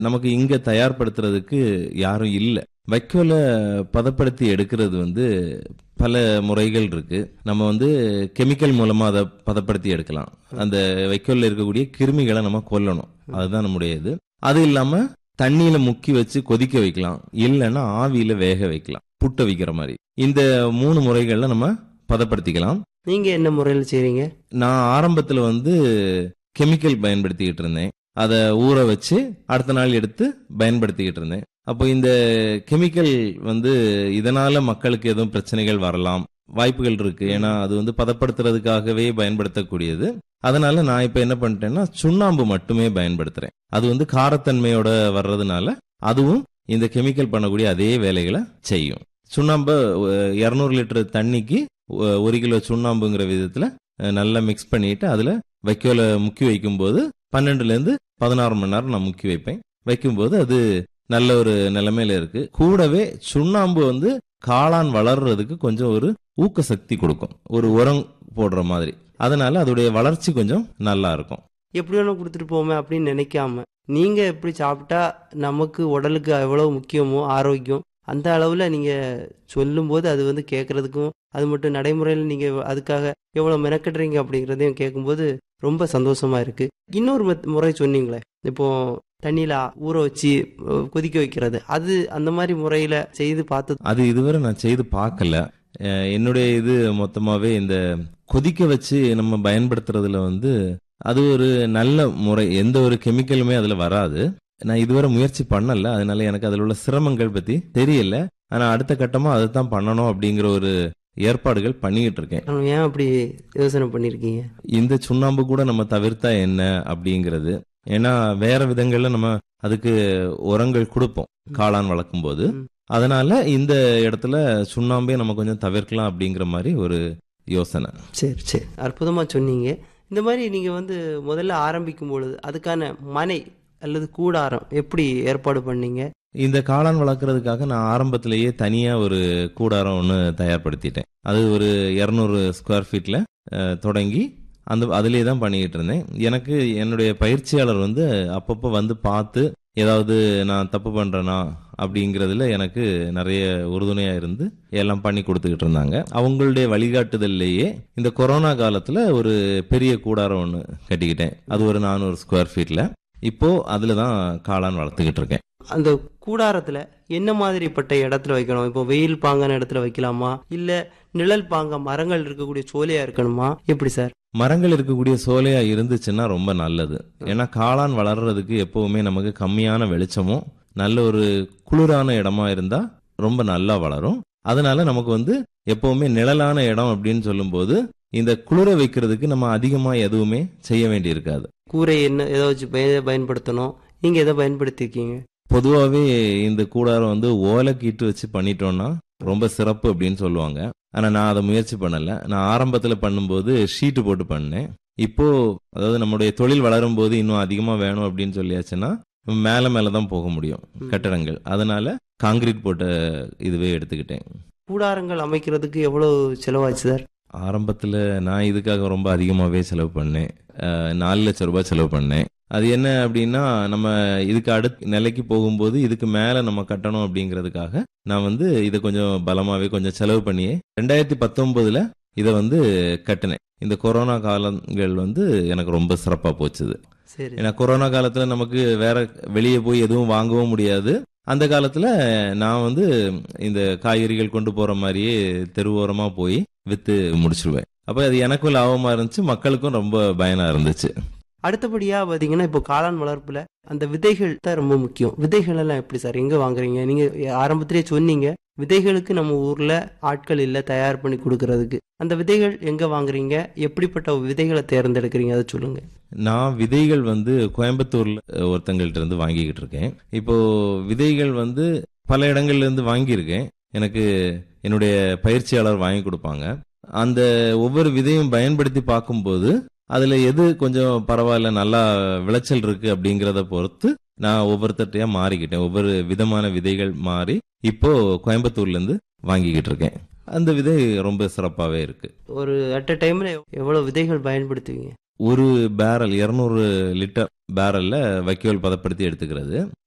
நமக்கு இங்க தயார்படுத்துறதுக்கு யாரும் இல்லை வைக்கோலை பதப்படுத்தி எடுக்கிறது வந்து பல முறைகள் இருக்கு நம்ம வந்து கெமிக்கல் மூலமா அதை பதப்படுத்தி எடுக்கலாம் அந்த வைக்கோல்ல இருக்கக்கூடிய கிருமிகளை நம்ம கொல்லணும் அதுதான் நம்முடைய இது அது இல்லாம தண்ணியில முக்கி வச்சு கொதிக்க வைக்கலாம் இல்லைன்னா ஆவியில வேக வைக்கலாம் புட்ட வைக்கிற மாதிரி இந்த மூணு முறைகள்ல நம்ம பதப்படுத்திக்கலாம் நீங்க என்ன முறையில் செய்றீங்க நான் ஆரம்பத்துல வந்து கெமிக்கல் பயன்படுத்திக்கிட்டு இருந்தேன் அதை ஊற வச்சு அடுத்த நாள் எடுத்து பயன்படுத்திக்கிட்டு இருந்தேன் அப்போ இந்த கெமிக்கல் வந்து இதனால மக்களுக்கு எதுவும் பிரச்சனைகள் வரலாம் வாய்ப்புகள் இருக்கு ஏன்னா அது வந்து பதப்படுத்துறதுக்காகவே பயன்படுத்தக்கூடியது அதனால நான் இப்ப என்ன பண்ணிட்டேன்னா சுண்ணாம்பு மட்டுமே பயன்படுத்துறேன் அது வந்து காரத்தன்மையோட வர்றதுனால அதுவும் இந்த கெமிக்கல் பண்ணக்கூடிய அதே வேலைகளை செய்யும் சுண்ணாம்பு இரநூறு லிட்டர் தண்ணிக்கு ஒ- ஒரு கிலோ சுண்ணாம்புங்கிற விதத்துல அஹ், நல்லா மிக்ஸ் பண்ணிட்டு அதுல வைக்கோல முக்கி வைக்கும்போது பன்னெண்டுல இருந்து பதினாறு மணி நேரம் நான் முக்கி வைப்பேன் வைக்கும்போது அது நல்ல ஒரு நிலைமையில இருக்கு கூடவே சுண்ணாம்பு வந்து காளான் வளர்றதுக்கு கொஞ்சம் ஒரு ஊக்க சக்தி கொடுக்கும் ஒரு உரம் போடுற மாதிரி அதனால அதோடைய வளர்ச்சி கொஞ்சம் நல்லா இருக்கும் எப்படி வேணும் கொடுத்துட்டு போமே அப்படின்னு நினைக்காம நீங்க எப்படி சாப்பிட்டா நமக்கு உடலுக்கு எவ்வளவு முக்கியமோ ஆரோக்கியம் அந்த அளவுல நீங்க சொல்லும்போது அது வந்து கேட்கறதுக்கும் அது மட்டும் நடைமுறையில் நீங்க அதுக்காக எவ்வளவு மெனக்கட்டுறீங்க அப்படிங்கிறதையும் கேட்கும்போது ரொம்ப சந்தோஷமா இருக்கு இன்னொரு மெத்- முறை சொன்னீங்களே இப்போ தண்ணியில ஊற வச்சு அஹ், கொதிக்க வைக்கிறது அது அந்த மாதிரி முறையில செய்து பார்த்து அது இதுவரை நான் செய்து பார்க்கல அஹ் என்னுடைய இது மொத்தமாவே இந்த கொதிக்க வச்சு நம்ம பயன்படுத்துறதுல வந்து அது ஒரு நல்ல முறை எந்த ஒரு கெமிக்கலுமே அதுல வராது நான் இதுவரை முயற்சி பண்ணல அதனால எனக்கு அதுல உள்ள சிரமங்கள் பத்தி தெரியல ஆனா அடுத்த கட்டமா அதை தான் பண்ணணும் அப்படிங்கிற ஒரு ஏற்பாடுகள் பண்ணிக்கிட்டு இருக்கேன் ஆனா, ஏன் அப்படி யோசனை பண்ணிருக்கீங்க இந்த சுண்ணாம்பு கூட நம்ம தவிர்த்தா என்ன அப்படிங்கிறது ஏன்னா வேற விதங்கள்ல நம்ம அதுக்கு உரங்கள் கொடுப்போம் காளான் வளர்க்கும் போது ம். அதனால இந்த இடத்துல சுண்ணாம்பே நம்ம கொஞ்சம் தவிர்க்கலாம் அப்படிங்கிற மாதிரி ஒரு யோசனை சரி சரி அற்புதமாக சொன்னீங்க இந்த மாதிரி நீங்கள் வந்து முதல்ல ஆரம்பிக்கும் பொழுது அதுக்கான மனை அல்லது கூடாரம் எப்படி ஏற்பாடு பண்ணீங்க இந்த காளான் வளர்க்கறதுக்காக நான் ஆரம்பத்திலேயே தனியா ஒரு கூடாரம் ஒன்று தயார்படுத்திட்டேன் அது ஒரு இரநூறு ஸ்கொயர் ஃபீட்ல அஹ், தொடங்கி அந்த அதிலே தான் பண்ணிக்கிட்டு இருந்தேன் எனக்கு என்னுடைய பயிற்சியாளர் வந்து அப்பப்போ வந்து பார்த்து ஏதாவது நான் தப்பு பண்றேனா அப்படிங்கிறதுல எனக்கு நிறைய உறுதுணையா இருந்து எல்லாம் பண்ணி கொடுத்துக்கிட்டு இருந்தாங்க அவங்களுடைய வழிகாட்டுதல்லையே இந்த கொரோனா காலத்துல ஒரு பெரிய கூடாரம் ஒன்று கட்டிக்கிட்டேன் அது ஒரு நானூறு ஸ்கொயர் ஃபீட்ல இப்போ அதுல தான் காளான் வளர்த்துக்கிட்டு இருக்கேன் அந்த கூடாரத்தில் என்ன மாதிரிப்பட்ட இடத்துல வைக்கணும் இப்போ வெயில் பாங்கான இடத்துல வைக்கலாமா இல்லை நிழல் பாங்க மரங்கள் இருக்கக்கூடிய சோலையாக இருக்கணுமா எப்படி சார் மரங்கள் இருக்கக்கூடிய சோலையா இருந்துச்சுன்னா ரொம்ப நல்லது ஏன்னா காளான் வளர்றதுக்கு எப்பவுமே நமக்கு கம்மியான வெளிச்சமும் நல்ல ஒரு குளிரான இடமா இருந்தா ரொம்ப நல்லா வளரும் அதனால நமக்கு வந்து எப்பவுமே நிழலான இடம் அப்படின்னு சொல்லும்போது இந்த குளிர வைக்கிறதுக்கு நம்ம அதிகமா எதுவுமே செய்ய வேண்டி இருக்காது கூரை என்ன எதை வச்சு பய- பயன்படுத்தணும் நீங்கள் எதை பயன்படுத்தியிருக்கீங்க பொதுவாகவே இந்த கூடாரம் வந்து ஓலை கீட்டு வச்சு பண்ணிட்டோம்னா ரொம்ப சிறப்பு அப்படின்னு சொல்லுவாங்க ஆனா நான் அதை முயற்சி பண்ணல நான் ஆரம்பத்துல பண்ணும்போது ஷீட்டு போட்டு பண்ணேன் இப்போ அதாவது நம்முடைய தொழில் வளரும் போது இன்னும் அதிகமா வேணும் அப்படின்னு சொல்லியாச்சுன்னா மேல மேல தான் போக முடியும் ம். கட்டடங்கள் அதனால காங்கிரீட் போட்ட இதுவே எடுத்துக்கிட்டேன் கூடாரங்கள் அமைக்கிறதுக்கு எவ்வளோ செலவாச்சு சார் ஆரம்பத்துல நான் இதுக்காக ரொம்ப அதிகமாவே செலவு பண்ணேன் அஹ், நாலு லட்சம் ரூபாய் செலவு பண்ணேன் அது என்ன அப்படின்னா நம்ம இதுக்கு அடுத்த நிலைக்கு போகும்போது இதுக்கு மேல நம்ம கட்டணும் அப்படிங்கிறதுக்காக நான் வந்து இதை கொஞ்சம் பலமாவே கொஞ்சம் செலவு பண்ணியே ரெண்டாயிரத்தி பத்தொன்பதுல இதை வந்து கட்டினேன் இந்த கொரோனா காலங்கள் வந்து எனக்கு ரொம்ப சிறப்பா போச்சுது சரி ஏன்னா கொரோனா காலத்துல நமக்கு வேற வெளியே போய் எதுவும் வாங்கவும் முடியாது அந்த காலத்துல நான் வந்து இந்த காய்கறிகள் கொண்டு போற மாதிரியே தெருவோரமா போய் வித்து முடிச்சிருவேன் அப்ப அது எனக்கும் லாபமா இருந்துச்சு மக்களுக்கும் ரொம்ப பயனா இருந்துச்சு அடுத்தபடியாக பார்த்தீங்கன்னா இப்போ காளான் வளர்ப்பில் அந்த விதைகள் தான் ரொம்ப முக்கியம் விதைகள் எல்லாம் எப்படி சார் எங்கே வாங்குறீங்க நீங்கள் ஆரம்பத்திலே சொன்னீங்க விதைகளுக்கு நம்ம ஊரில் ஆட்கள் இல்லை தயார் பண்ணி கொடுக்கறதுக்கு அந்த விதைகள் எங்கே வாங்குறீங்க எப்படிப்பட்ட விதைகளை தேர்ந்தெடுக்கிறீங்க அதை சொல்லுங்கள் நான் விதைகள் வந்து கோயம்புத்தூர்ல ஒருத்தங்கள்ட்ட இருந்து வாங்கிக்கிட்டு இருக்கேன் இப்போ விதைகள் வந்து பல இடங்கள்ல இருந்து வாங்கியிருக்கேன் எனக்கு என்னுடைய பயிற்சியாளர் வாங்கி கொடுப்பாங்க அந்த ஒவ்வொரு விதையும் பயன்படுத்தி பார்க்கும்போது அதுல எது கொஞ்சம் பரவாயில்ல நல்லா விளைச்சல் இருக்கு அப்படிங்கறத பொறுத்து நான் ஒவ்வொருத்தட்டையா மாறிக்கிட்டேன் ஒவ்வொரு விதமான விதைகள் மாறி இப்போ கோயம்புத்தூர்ல இருந்து வாங்கிக்கிட்டு இருக்கேன் அந்த விதை ரொம்ப சிறப்பாவே இருக்கு ஒரு அட் அ டைமில் எவ்வளோ விதைகள் பயன்படுத்துவீங்க ஒரு பேரல் 200 லிட்டர் பேரல்ல வைக்கோல் பதப்படுத்தி எடுத்துக்கிறது